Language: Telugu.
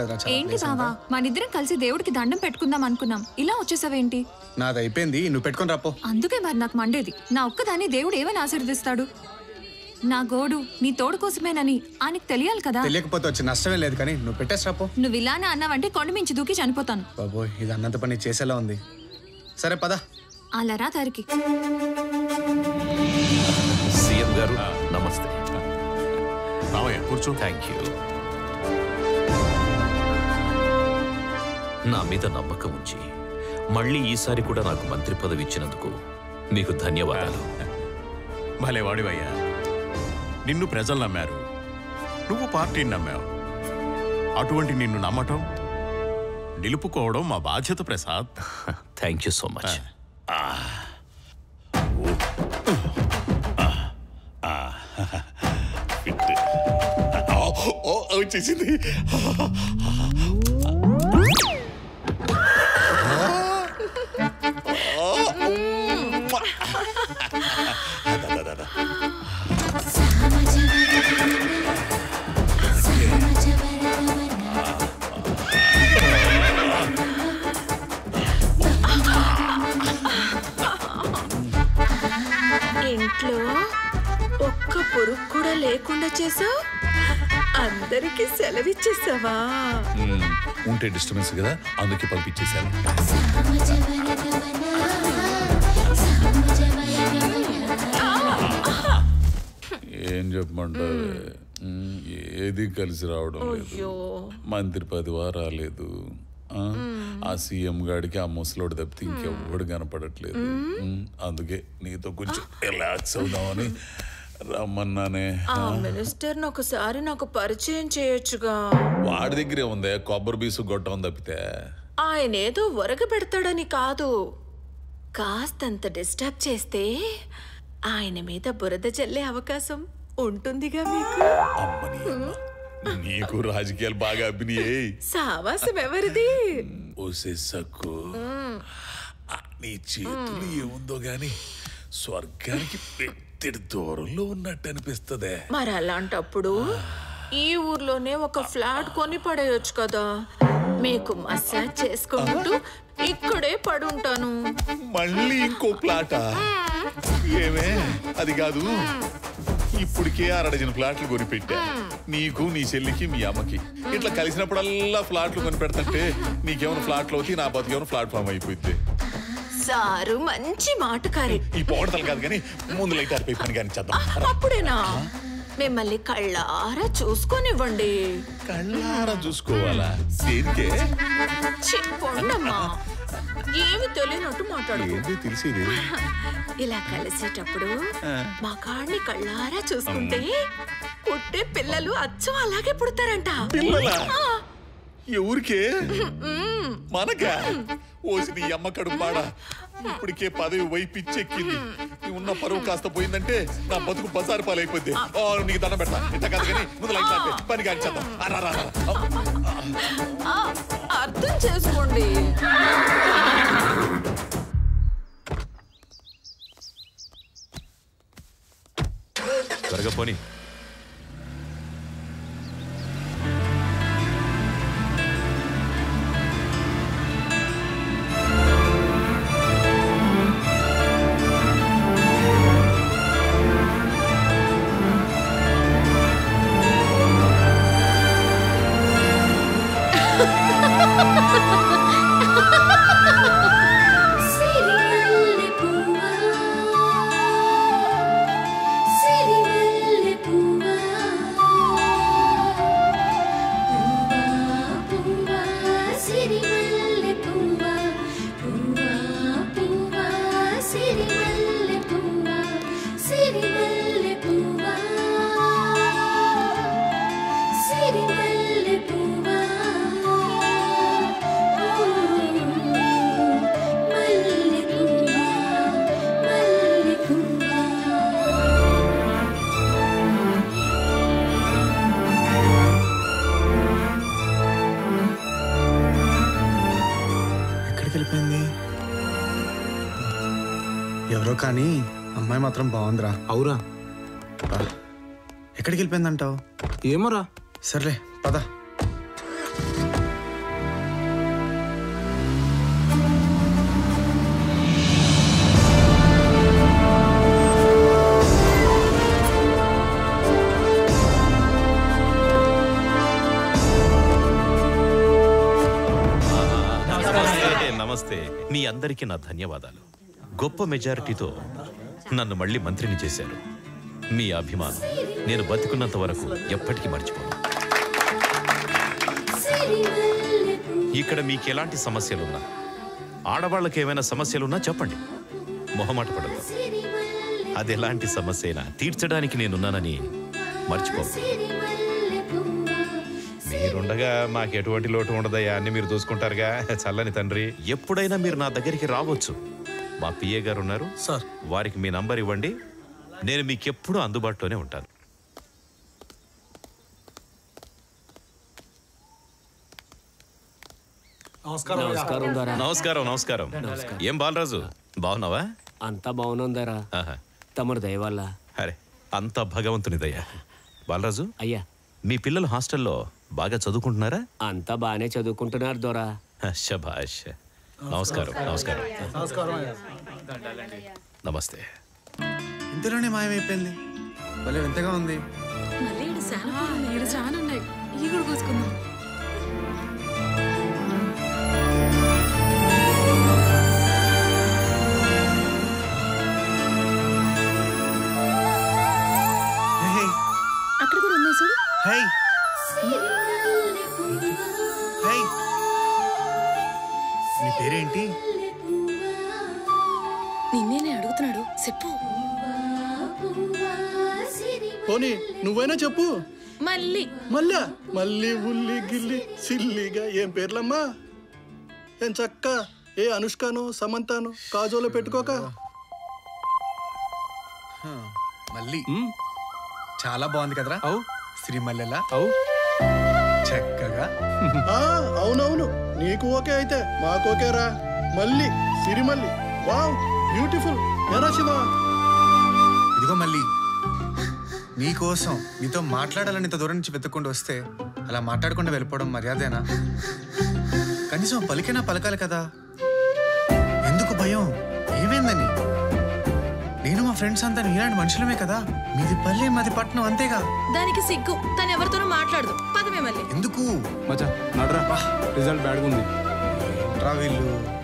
కదరా చాలా ఏంటి place బావా అంతా. మనిద్దరం కలిసి దేవుడికి దండం పెట్టుకుందాం అనుకున్నాం ఇలా వచ్చేసావేంటి నాది అయిపోయింది నువ్వు పెట్టుకొని రాపో అందుకే మరి నాకు మండేది నా ఒక్కదాన్ని దేవుడు ఏమని ఆశీర్వదిస్తాడు నా గోడు నీ తోడు కోసమేనని ఆయనకి తెలియాలి కదా తెలియకపోతే వచ్చి నష్టమే లేదు కానీ నువ్వు పెట్టేసి రాపో నువ్వు ఇలానే అన్నావంటే కొండ మించి దూకి చనిపోతాను బాబోయ్ ఇది అన్నంత పని చేసేలా ఉంది సరే పద అలా రా దారికి సీఎం గారు నమస్తే రావయ్య కూర్చో థ్యాంక్ యూ నా మీద నమ్మకం ఉంచి మళ్ళీ ఈసారి కూడా నాకు మంత్రి పదవి ఇచ్చినందుకు మీకు ధన్యవాదాలు భలే వాడివయ్యా నిన్ను ప్రజలు నమ్మారు నువ్వు పార్టీని నమ్మావు అటువంటి నిన్ను నమ్మటం నిలుపుకోవడం మా బాధ్యత Prasad thank you so much ఓ వచ్చేసింది ఇంట్లో ఒక్క పురుగు కూడా లేకుండా చేసావు అందరికీ సెలవిచ్చేసావా ఉంటే డిస్టర్బెన్స్ కదా అందుకే పంపించేశాను ఏం చెప్పమంటారు ఉమ్, ఏది కలిసి రావడం లేదు అయ్యో మంత్రి పదివా రాలేదు ఆ, ఆ సీఎం గాడికి ఆ ముసలోడు తప్పితే ఇంకెవ్వడు కనపడట్లేదు ఉమ్, అందుకే నీతో కొంచెం రిలాక్స్ అవుదామని రమ్మన్నానే ఆ మినిస్టర్ని ఒకసారి నాకు పరిచయం చేయొచ్చుగా వాడి దగ్గరే ఉందే కొబ్బరి బీసు గొట్టం తప్పితే ఆయన ఏదో ఒరగ పెడతాడని కాదు కాస్తంత డిస్టర్బ్ చేస్తే ఆయన మీద బురద జల్లే అవకాశం ఉంటుందిగా మీకు అమ్మని అమ్మ నీకు రాజకీయాలు బాగా అభినయే సావాసం ఎవరిది ఓసే సక్కు ఆ, నీ చేతులు ఏముందో గాని స్వర్గానికి పెట్టెడు దూరంలో ఉన్నట్టు అనిపిస్తదే మరి అలాంటప్పుడు ఈ ఊర్లోనే ఒక ఫ్లాట్ కొని పడేయొచ్చు కదా మీకు మసాజ్ చేసుకుంటూ ఇక్కడే పడుంటాను మళ్ళీ ఇంకో ప్లాట ఏమే అది కాదు ఇప్పటికే అరడజన ఫ్లాట్లు కొని పెట్టా నీకు నీ చెల్లికి మీ అమ్మకి ఇట్లా కలిసినప్పుడల్లా ఫ్లాట్లు కొని పెడతంటే నీకేమైనా ఫ్లాట్లు అవుతాయి నా బతుకేమైనా ప్లాట్ఫామ్ అయిపోయింది సారు మంచి మాటకారి ఈ పోగడతలు కాదు కానీ ముందు లైట్ ఆరిపోయి పని కానీ చేద్దాం అప్పుడేనా మిమ్మల్ని కళ్ళారా చూసుకొనివ్వండి కళ్ళారా చూసుకోవాలా దేనికే ఛీ, పొండమ్మా ఏమి తెలియనట్టు మాట్లాడు ఏంటి తెలిసేది ఇలా కలిసేటప్పుడు మా కాడిని కళ్ళారా చూసుకుంటే పుట్టే పిల్లలు అచ్చం అలాగే పుడతారంట పిల్లలా? ఆ, ఎవరికే మనక ఓసి నీ అమ్మ కడుపాడా ఇప్పటికే పదవి వై పిచ్చెక్కింది నీ ఉన్న పరువు కాస్త పోయిందంటే నా బతుకు బజారు పాలైపోద్ది ఓ, నీకు దండం పెడతా ఇంత కాదు కానీ ముందు లైట్ ఆపే. పని కానీ చేద్దాం ఆ, రా, రా, రా. ఆ, అర్థం చేసుకోండి త్వరగా పోనీ సిరిమల్లె పువ్వా సిరిమల్లె పువ్వా పువ్వా పువ్వా సిరిమల్లె పువ్వా పువ్వా పువ్వా సిరిమల్లె పువ్వా సిరిమల్లె పువ్వా సిరిమల్లె పువ్వా మల్లె పువ్వా మల్లె పువ్వా ఎక్కడికి వెళ్ళిపోయింది ఎవరో కానీ అమ్మాయి మాత్రం బాగుందిరా అవురా బా. ఎక్కడికి వెళ్ళిపోయిందంటావు ఏమోరా సర్లే పద మీ అందరికీ నా ధన్యవాదాలు గొప్ప మెజారిటీతో నన్ను మళ్ళీ మంత్రిని చేశారు మీ అభిమానం నేను బతికున్నంత వరకు ఎప్పటికీ మర్చిపోను సిరిమల్లె పువ్వా ఇక్కడ మీకు ఎలాంటి సమస్యలున్నా ఆడవాళ్ళకి ఏమైనా సమస్యలున్నా చెప్పండి మొహమాట పడదు సిరిమల్లె అది ఎలాంటి సమస్య అయినా తీర్చడానికి నేనున్నానని మర్చిపో సిరిమల్లె పువ్వా మీరుండగా మాకు ఎటువంటి లోటు ఉండదయ్యా అన్ని మీరు చూసుకుంటారుగా చల్లని తండ్రి ఎప్పుడైనా మీరు నా దగ్గరికి రావచ్చు మా పిఏ గారు ఉన్నారు సార్ వారికి మీ నంబర్ ఇవ్వండి నేను మీకు ఎప్పుడూ అందుబాటులోనే ఉంటాను నమస్కారం దొరా నమస్కారం నమస్కారం ఏం బాలరాజు బాగున్నావా అంతా బాగుందరా ఆహా. తమరు దయ వల్ల అరే అంతా భగవంతునిదయ్యా బాలరాజు అయ్యా మీ పిల్లలు హాస్టల్లో బాగా చదువుకుంటున్నారా అంతా బాగానే చదువుకుంటున్నారు దొరా శభాష్ నమస్కారం నమస్కారం నమస్తే ఇంతలోనే మాయమైపోయింది భలే వింతగా ఉంది మళ్ళీ ఈడ చాలా పూలు ఉన్నాయి. ఈడ చాలా ఉన్నాయి ఇవి కూడా కోసుకుందాం హే అక్కడ కూడా ఉన్నాయి చూడు హే సిరిమల్లె పువ్వా హే నీ పేరేంటి నిన్నేనే అడుగుతున్నాడు చెప్పు పువ్వా సిరిమల్లె పోనీ నువ్వైనా చెప్పు మళ్ళీ మళ్ళా మళ్ళీ ఉల్లి గిల్లి సిల్లిగా ఏం పేర్లమ్మా ఏం చక్క ఏ అనుష్కాను సమంతాను కాజోలో పెట్టుకోక హ, మళ్ళీ చాలా బాగుంది కదరా అవు శ్రీమల్లెలా అవు చక్కగా ఆ, అవునవును నీకు ఓకే అయితే మాకు ఓకేరా మళ్ళీ సిరిమల్లి వావ్ బ్యూటిఫుల్ ఎరా శివ ఇదిగో మళ్ళీ నీకోసం నీతో మాట్లాడాలని ఇంత దూరం నుంచి వెతుక్కుంటూ వస్తే అలా మాట్లాడకుండా వెళ్ళిపోవడం మర్యాదేనా కనీసం పలికైనా పలకాలి కదా ఎందుకు భయం ఏమైందని నేను మా ఫ్రెండ్స్ అంతా నీలాంటి మనుషులమే కదా మీది పల్లె మాది పట్నం అంతేగా దానికి సిగ్గు తను ఎవరితోనూ మాట్లాడదు పదమే మళ్ళీ ఎందుకు మచ్చా నడరా రిజల్ట్ బ్యాడ్గా ఉంది రా వీళ్ళు